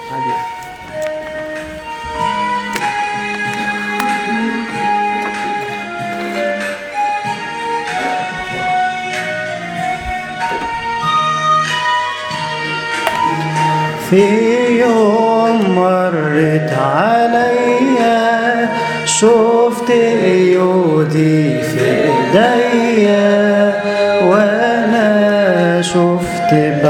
عادي في يوم مرت عليا شفت ايودي في ايديا وانا شفت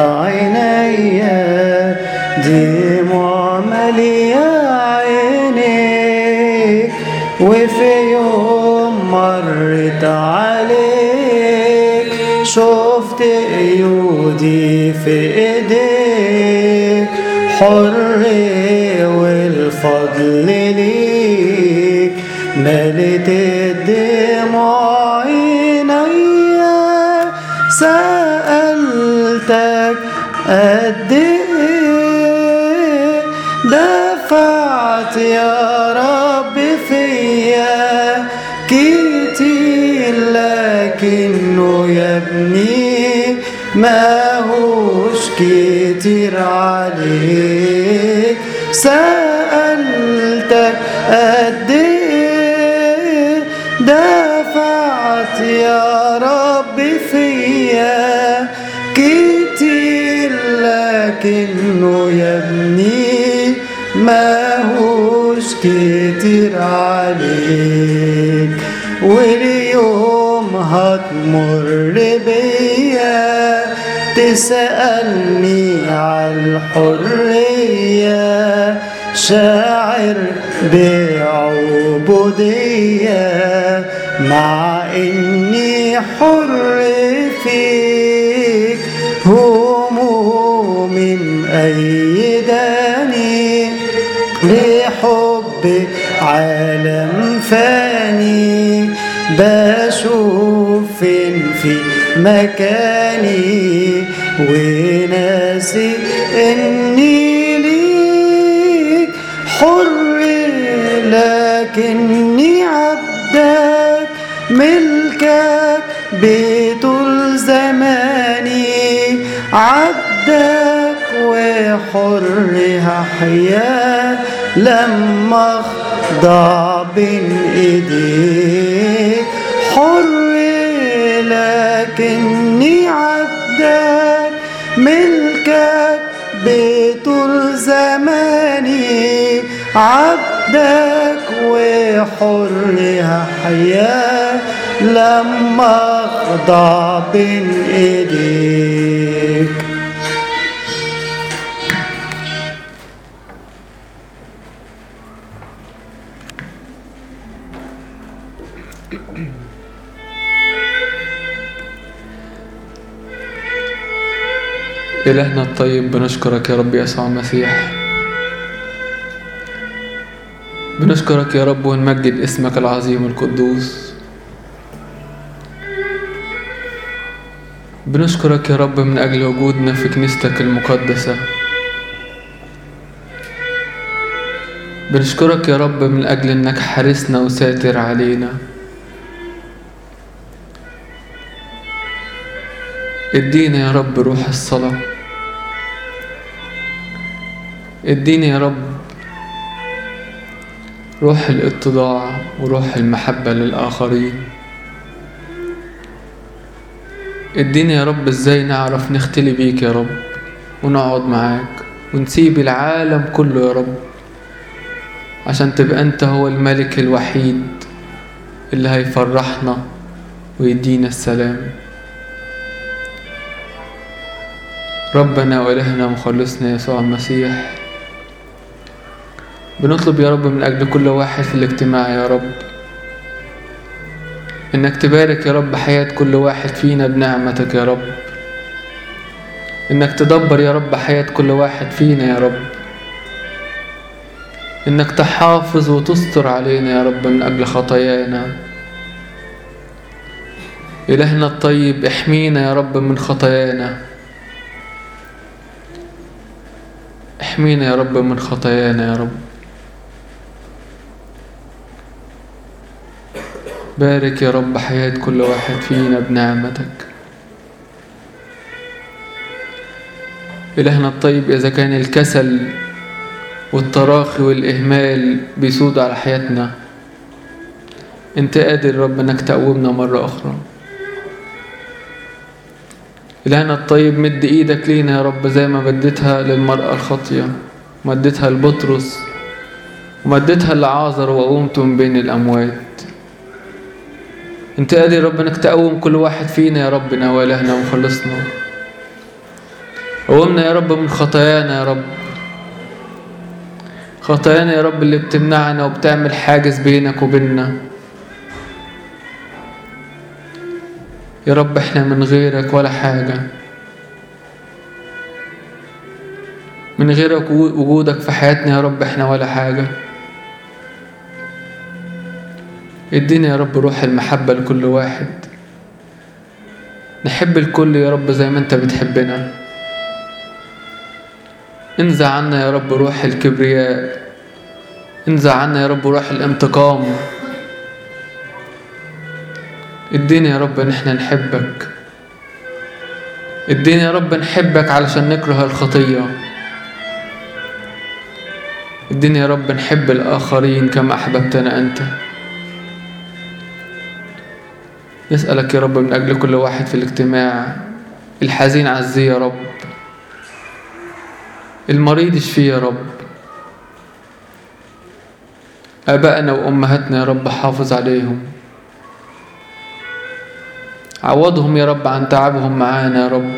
بعينيا دموع مالية عينيك وفي يوم مرت عليك شفت ايودي في ايديك حر والفضل ليك ملت الدموع عينيا سألتك قد ايه دفعت يا رب فيا كتير لكنه يا ابني ما هوش كتير عليك سألتك قد ايه دفعت يا رب فيا كتير لكنه يا ابني ما هوش كتير عليك واليوم هتمر بيا تسألني عالحرية شاعر بعبودية مع إني حر فيك هموم أيداني لحب عالم فاني بشوف فين في مكاني وناسي اني ليك حر لكني عبدك ملكك بطول زماني عبدك وحر هحيا لما اخضع بين ايديك حر لكني عبدك ملكك بطول زماني عبدك وحر هحيا لما اخضع بين ايديك إلهنا الطيب بنشكرك يا رب يسوع المسيح بنشكرك يا رب ونمجد اسمك العظيم القدوس بنشكرك يا رب من أجل وجودنا في كنيستك المقدسة بنشكرك يا رب من أجل إنك حارسنا وساتر علينا ادينا يا رب روح الصلاة ادينا يا رب روح الاتضاع وروح المحبة للآخرين ادينا يا رب ازاي نعرف نختلي بيك يا رب ونقعد معاك ونسيب العالم كله يا رب عشان تبقى انت هو الملك الوحيد اللي هيفرحنا ويدينا السلام ربنا وإلهنا ومخلصنا يسوع المسيح بنطلب يا رب من أجل كل واحد في الاجتماع يا رب إنك تبارك يا رب حياة كل واحد فينا بنعمتك يا رب إنك تدبر يا رب حياة كل واحد فينا يا رب إنك تحافظ وتستر علينا يا رب من أجل خطايانا إلهنا الطيب احمينا يا رب من خطايانا احمينا يا رب من خطايانا يا رب بارك يا رب حياة كل واحد فينا بنعمتك إلهنا الطيب إذا كان الكسل والتراخي والإهمال بيسود على حياتنا انت قادر رب انك تقومنا مرة أخرى إلهنا الطيب مد إيدك لينا يا رب زي ما مدتها للمرأة الخاطية مدتها لبطرس ومدتها لعازر وقومت من بين الأموات انت قادر يا رب انك تقوم كل واحد فينا يا ربنا وإلهنا ومخلصنا قومنا يا رب من خطايانا يا رب خطايانا يا رب اللي بتمنعنا وبتعمل حاجز بينك وبيننا يا رب احنا من غيرك ولا حاجة من غيرك وجودك في حياتنا يا رب احنا ولا حاجة ادينا يا رب روح المحبة لكل واحد نحب الكل يا رب زي ما انت بتحبنا انزع عنا يا رب روح الكبرياء انزع عنا يا رب روح الانتقام ادينا يا رب ان احنا نحبك ادينا يا رب نحبك علشان نكره الخطية ادينا يا رب نحب الآخرين كما أحببتنا أنت نسألك يا رب من أجل كل واحد في الاجتماع الحزين عزيه يا رب المريض اشفيه يا رب آبائنا وأمهاتنا يا رب حافظ عليهم عوضهم يا رب عن تعبهم معانا يا رب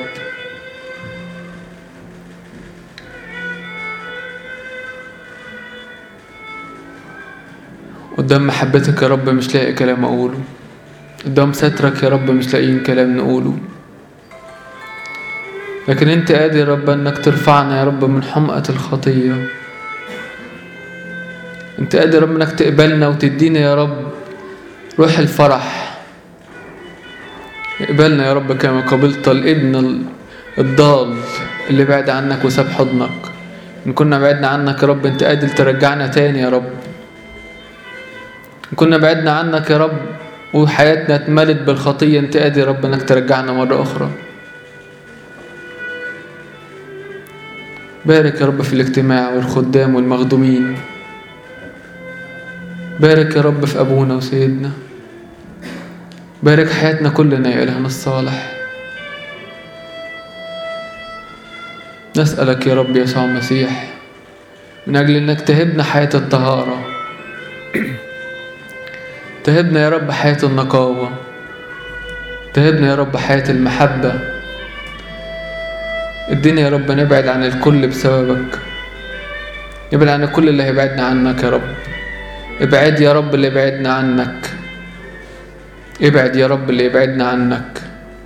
قدام محبتك يا رب مش لاقي كلام أقوله قدام سترك يا رب مش لاقيين كلام نقوله لكن انت قادر يا رب انك ترفعنا يا رب من حمقى الخطية انت قادر يا رب انك تقبلنا وتدينا يا رب روح الفرح اقبلنا يا رب كما قبلت الابن الضال اللي بعد عنك وساب حضنك ان كنا بعدنا عنك يا رب انت قادر ترجعنا تاني يا رب ان كنا بعدنا عنك يا رب وحياتنا اتملت بالخطية انت قادر يا رب انك ترجعنا مرة اخرى بارك يا رب في الاجتماع والخدام والمخدومين بارك يا رب في أبونا وسيدنا بارك حياتنا كلنا يا إلهنا الصالح نسألك يا رب يسوع المسيح من أجل أنك تهبنا حياة الطهارة تهبنا يا رب حياة النقاوة تهبنا يا رب حياة المحبة ادينا يا رب نبعد عن الكل بسببك نبعد عن الكل اللي هيبعدنا عنك يا رب ابعد يا رب اللي يبعدنا عنك ابعد يا رب اللي يبعدنا عنك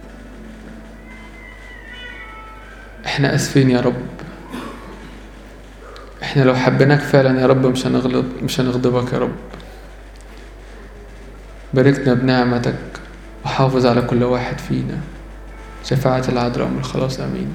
احنا اسفين يا رب احنا لو حبيناك فعلا يا رب مش هنغلط مش هنغضبك يا رب باركنا بنعمتك وحافظ على كل واحد فينا شفاعة العذراء من الخلاص امين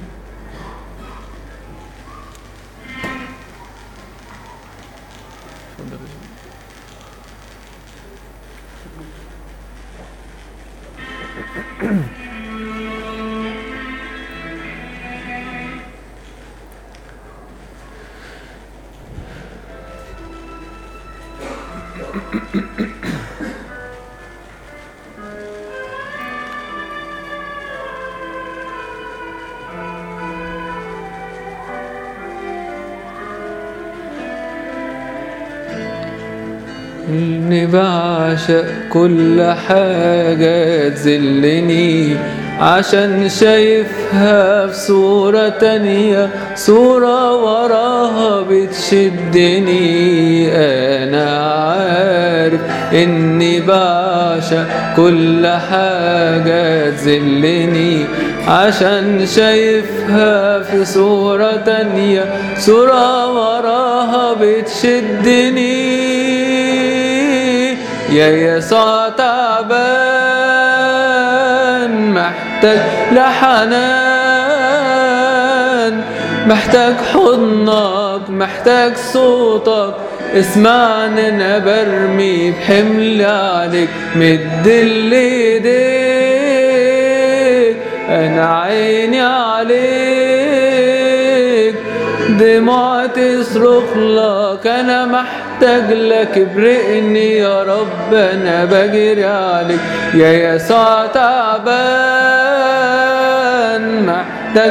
إني بعشق كل حاجة تذلني عشان شايفها في صورة تانية صورة وراها بتشدني أنا عارف إني بعشق كل حاجة تذلني عشان شايفها في صورة تانية صورة وراها بتشدني يا يسوع تعبان محتاج لحنان محتاج حضنك محتاج صوتك اسمعني انا برمي بحمل عليك مد ايديك انا عيني عليك دموع تصرخ لك انا محتاج لك ابرقني يا رب انا بجري عليك يا يسوع تعبان محتاج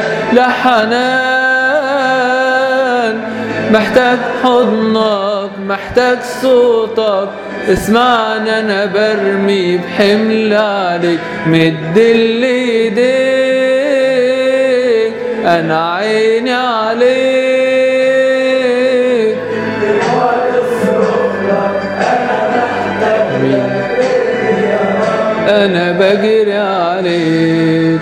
لحنان محتاج حضنك محتاج صوتك اسمعني انا برمي بحمل عليك مد ايديك انا عيني عليك انا بجري عليك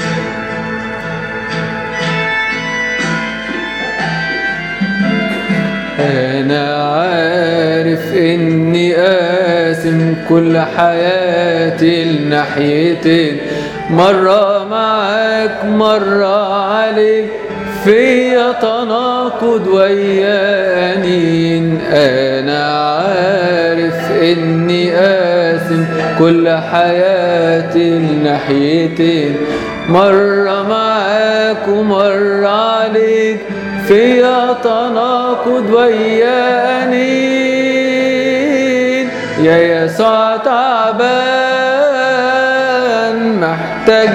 انا عارف اني قاسم كل حياتي لناحيتين مرة معاك مرة عليك فيا تناقض ويا أنين أنا عارف إني قاسم كل حياتي لناحيتين مرة معاك ومرة عليك فيا تناقض ويا أنين يا يسوع تعبان محتاج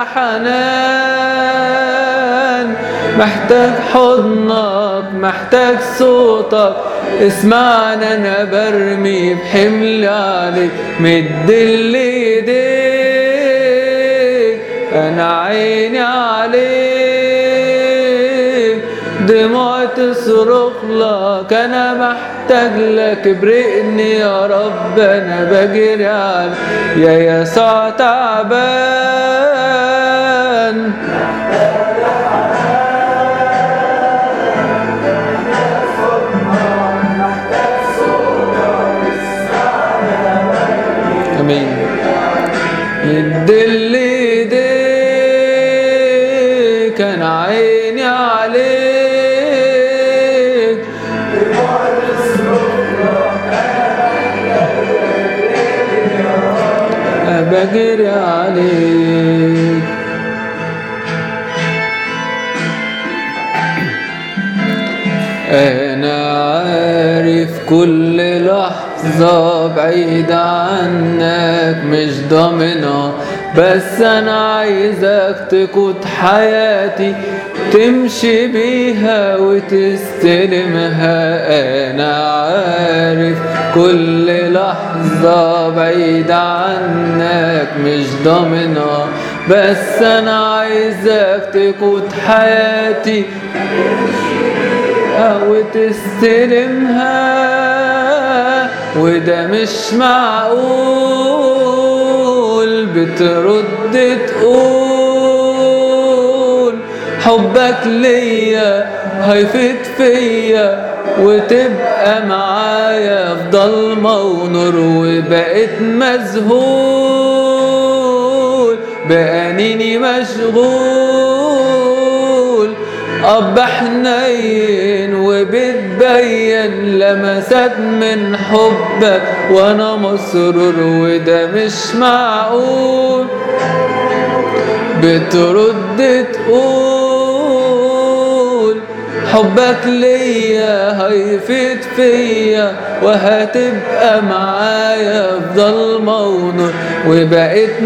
لحنان محتاج حضنك محتاج صوتك اسمعنا انا برمي بحمل عليك مد ايديك انا عيني عليك دموع تصرخ لك انا محتاج لك ابرقني يا رب انا بجري عليك يا يسوع تعبان امين مد ايديك انا عيني عليك بجري عليك أنا عارف كل لحظة بعيدة عنك مش ضامنة بس أنا عايزك تقود حياتي تمشي بيها وتستلمها أنا عارف كل لحظة بعيدة عنك مش ضامنة بس أنا عايزك تقود حياتي وتستلمها وده مش معقول بترد تقول حبك ليا هيفيد فيا وتبقى معايا في ضلمة ونور وبقيت مذهول بأنيني مشغول أب حنين وبتبين لمسات من حبك وأنا مسرور وده مش معقول بترد تقول حبك ليا هيفيد فيا وهتبقى معايا في ضلمة ونور وبقيت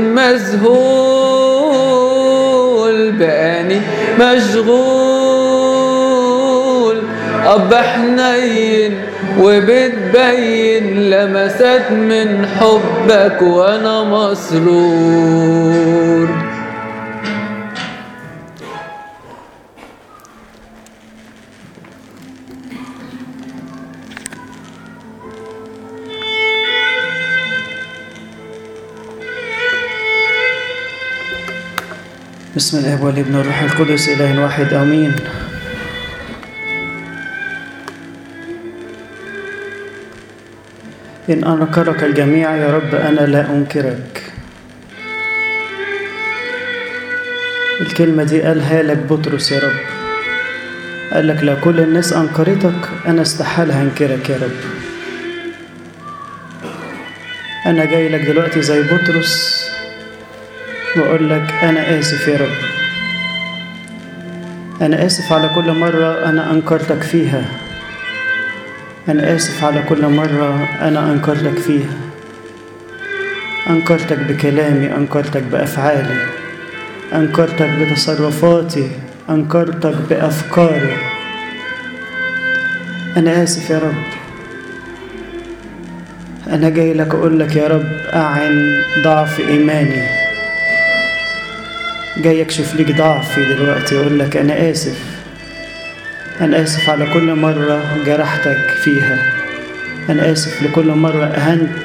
مذهول بقاني مشغول أب حنين وبتبين لمسات من حبك وأنا مسرور بسم الاب والابن والروح القدس اله واحد امين ان انكرك الجميع يا رب انا لا انكرك الكلمه دي قالها لك بطرس يا رب قال لك لا كل الناس انكرتك انا استحال هنكرك يا رب انا جاي لك دلوقتي زي بطرس واقول لك انا اسف يا رب أنا آسف على كل مرة أنا أنكرتك فيها أنا آسف على كل مرة أنا أنكرتك فيها أنكرتك بكلامي أنكرتك بأفعالي أنكرتك بتصرفاتي أنكرتك بأفكاري أنا آسف يا رب أنا جاي لك أقول لك يا رب أعن ضعف إيماني جاي أكشف ليك ضعفي دلوقتي أقول لك أنا آسف أنا آسف على كل مرة جرحتك فيها أنا آسف لكل مرة أهنت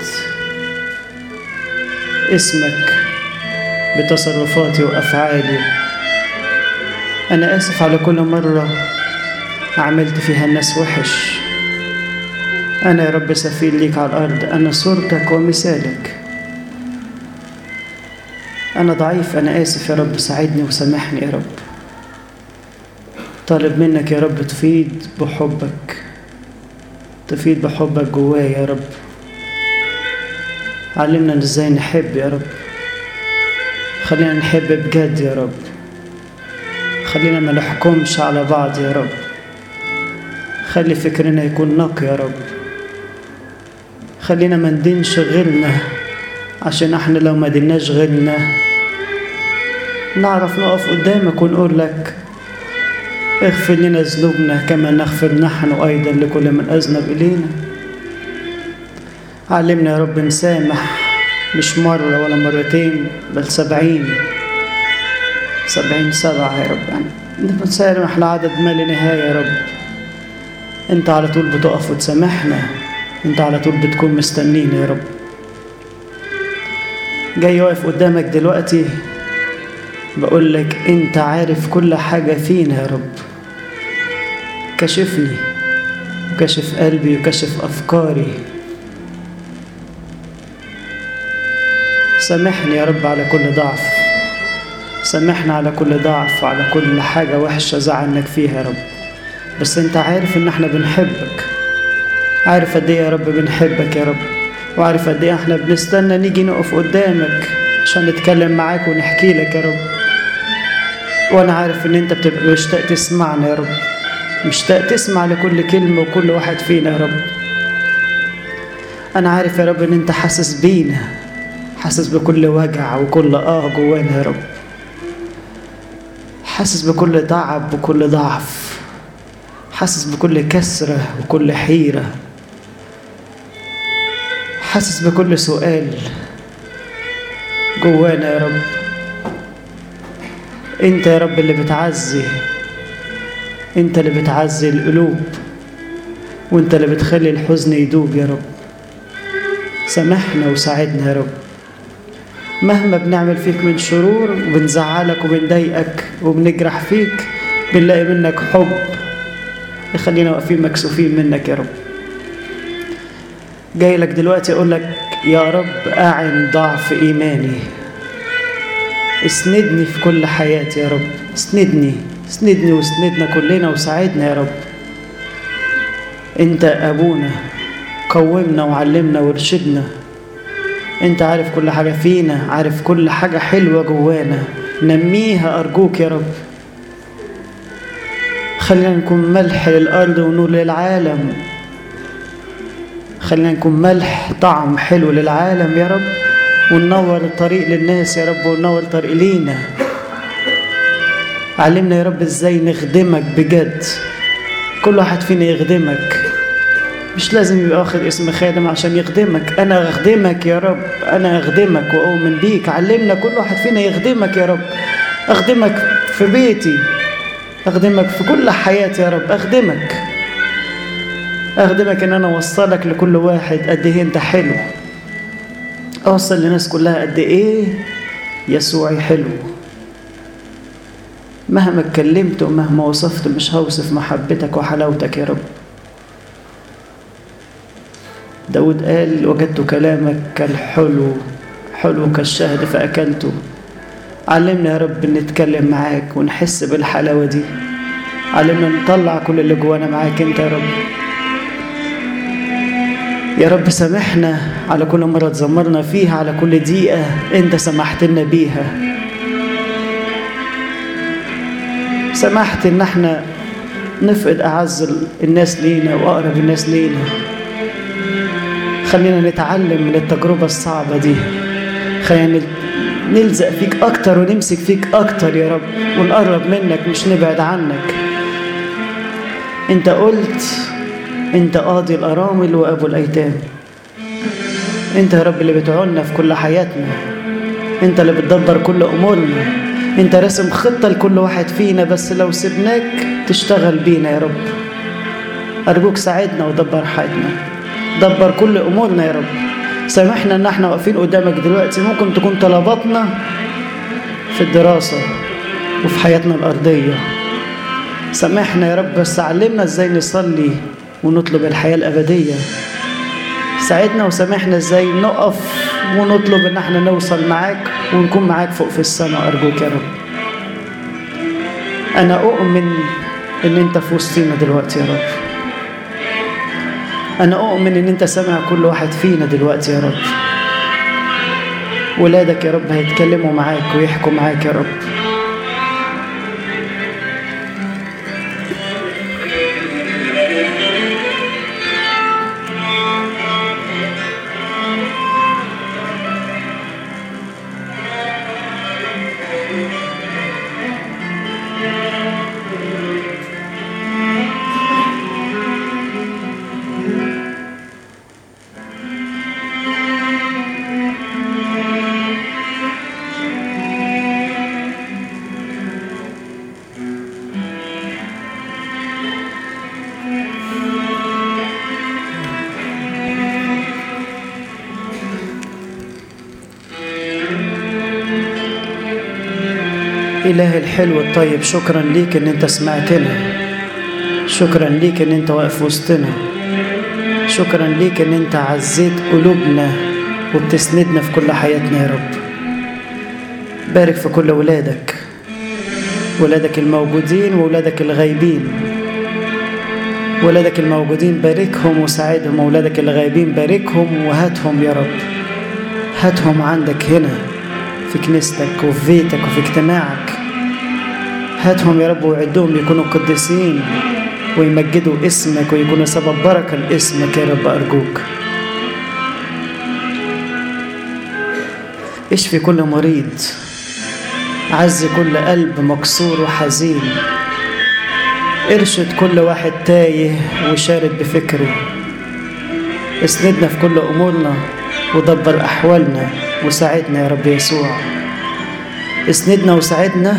اسمك بتصرفاتي وأفعالي أنا آسف على كل مرة عملت فيها الناس وحش أنا يا رب سفير ليك على الأرض أنا صورتك ومثالك أنا ضعيف أنا آسف يا رب ساعدني وسامحني يا رب طالب منك يا رب تفيد بحبك تفيد بحبك جوايا يا رب علمنا ازاي نحب يا رب خلينا نحب بجد يا رب خلينا ما نحكمش على بعض يا رب خلي فكرنا يكون نقي يا رب خلينا ما ندينش غيرنا عشان احنا لو ما ديناش غيرنا نعرف نقف قدامك ونقول لك اغفر لنا ذنوبنا كما نغفر نحن أيضا لكل من أذنب إلينا علمنا يا رب نسامح مش مرة ولا مرتين بل سبعين سبعين سبعة يا رب يعني نسامح لعدد ما لا نهاية يا رب انت على طول بتقف وتسامحنا انت على طول بتكون مستنينا يا رب جاي واقف قدامك دلوقتي بقول لك انت عارف كل حاجة فينا يا رب كشفني وكشف قلبي وكشف أفكاري سامحني يا رب على كل ضعف سامحنا على كل ضعف وعلى كل حاجة وحشة زعلناك فيها يا رب بس انت عارف ان احنا بنحبك عارف قد ايه يا رب بنحبك يا رب وعارف قد ايه احنا بنستنى نيجي نقف قدامك عشان نتكلم معاك ونحكي لك يا رب وانا عارف ان انت بتبقى مشتاق تسمعنا يا رب مشتاق تسمع لكل كلمة وكل واحد فينا يا رب انا عارف يا رب ان انت حاسس بينا حاسس بكل وجع وكل اه جوانا يا رب حاسس بكل تعب وكل ضعف حاسس بكل كسرة وكل حيرة حاسس بكل سؤال جوانا يا رب انت يا رب اللي بتعزي انت اللي بتعزي القلوب وانت اللي بتخلي الحزن يدوب يا رب سامحنا وساعدنا يا رب مهما بنعمل فيك من شرور وبنزعلك وبنضايقك وبنجرح فيك بنلاقي منك حب يخلينا واقفين مكسوفين منك يا رب جاي لك دلوقتي اقول لك يا رب اعن ضعف ايماني اسندني في كل حياتي يا رب اسندني اسندني واسندنا كلنا وساعدنا يا رب انت ابونا قومنا وعلمنا وارشدنا انت عارف كل حاجة فينا عارف كل حاجة حلوة جوانا نميها أرجوك يا رب خلينا نكون ملح للأرض ونور للعالم خلينا نكون ملح طعم حلو للعالم يا رب وننور الطريق للناس يا رب وننور الطريق لينا علمنا يا رب ازاي نخدمك بجد كل واحد فينا يخدمك مش لازم يبقى واخد اسم خادم عشان يخدمك انا اخدمك يا رب انا اخدمك واؤمن بيك علمنا كل واحد فينا يخدمك يا رب اخدمك في بيتي اخدمك في كل حياتي يا رب اخدمك اخدمك ان انا اوصلك لكل واحد قد ايه انت حلو اوصل للناس كلها قد ايه يسوعي حلو مهما اتكلمت ومهما وصفت مش هوصف محبتك وحلاوتك يا رب داود قال وجدت كلامك كالحلو حلو كالشهد فأكلته علمنا يا رب نتكلم معاك ونحس بالحلاوة دي علمنا نطلع كل اللي جوانا معاك انت يا رب يا رب سامحنا على كل مرة تزمرنا فيها على كل دقيقة انت سمحت لنا بيها سمحت ان احنا نفقد اعز الناس لينا واقرب الناس لينا خلينا نتعلم من التجربة الصعبة دي خلينا نلزق فيك أكتر ونمسك فيك أكتر يا رب ونقرب منك مش نبعد عنك أنت قلت أنت قاضي الأرامل وأبو الأيتام أنت يا رب اللي بتعولنا في كل حياتنا أنت اللي بتدبر كل أمورنا أنت راسم خطة لكل واحد فينا بس لو سبناك تشتغل بينا يا رب أرجوك ساعدنا ودبر حياتنا دبر كل امورنا يا رب سامحنا ان احنا واقفين قدامك دلوقتي ممكن تكون طلباتنا في الدراسة وفي حياتنا الأرضية سامحنا يا رب بس علمنا ازاي نصلي ونطلب الحياة الأبدية ساعدنا وسامحنا ازاي نقف ونطلب ان احنا نوصل معاك ونكون معاك فوق في السماء أرجوك يا رب أنا أؤمن إن أنت في وسطينا دلوقتي يا رب أنا أؤمن إن أنت سامع كل واحد فينا دلوقتي يا رب ولادك يا رب هيتكلموا معاك ويحكوا معاك يا رب إله الحلو الطيب شكرا ليك إن أنت سمعتنا شكرا ليك إن أنت واقف وسطنا شكرا ليك إن أنت عزيت قلوبنا وبتسندنا في كل حياتنا يا رب بارك في كل ولادك ولادك الموجودين وولادك الغايبين ولادك الموجودين باركهم وساعدهم وولادك الغايبين باركهم وهاتهم يا رب هاتهم عندك هنا في كنيستك وفي بيتك وفي اجتماعك هاتهم يا رب وعدهم يكونوا قديسين ويمجدوا اسمك ويكونوا سبب بركة لاسمك يا رب أرجوك اشفي كل مريض عز كل قلب مكسور وحزين ارشد كل واحد تايه وشارد بفكره اسندنا في كل أمورنا ودبر أحوالنا وساعدنا يا رب يسوع اسندنا وساعدنا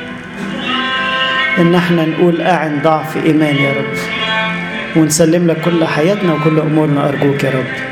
ان احنا نقول اعن ضعف ايمان يا رب ونسلم لك كل حياتنا وكل امورنا ارجوك يا رب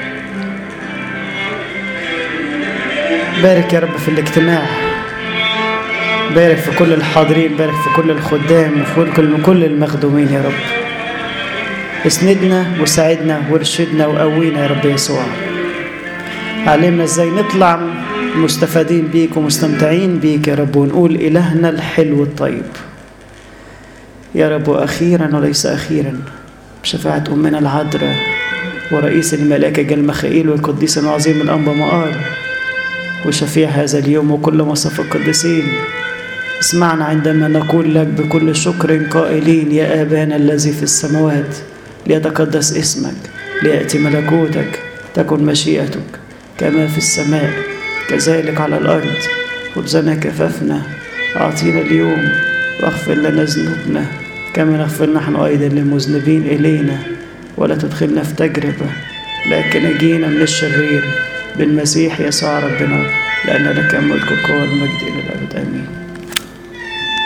بارك يا رب في الاجتماع بارك في كل الحاضرين بارك في كل الخدام وفي كل كل المخدومين يا رب اسندنا وساعدنا وارشدنا وقوينا يا رب يسوع علمنا ازاي نطلع مستفادين بيك ومستمتعين بيك يا رب ونقول إلهنا الحلو الطيب يا رب أخيرا وليس أخيرا بشفاعة أمنا العذراء ورئيس الملائكة جل مخائيل والقديس العظيم الأنبا مقال وشفيع هذا اليوم وكل مصف القديسين اسمعنا عندما نقول لك بكل شكر قائلين يا آبانا الذي في السماوات ليتقدس اسمك ليأتي ملكوتك تكن مشيئتك كما في السماء كذلك على الأرض خبزنا كفافنا أعطينا اليوم واغفر لنا ذنوبنا كما نغفر نحن أيضا للمذنبين إلينا ولا تدخلنا في تجربة لكن نجينا من الشرير بالمسيح يسوع ربنا لأن لك الملك والقوة والمجد إلى الأبد آمين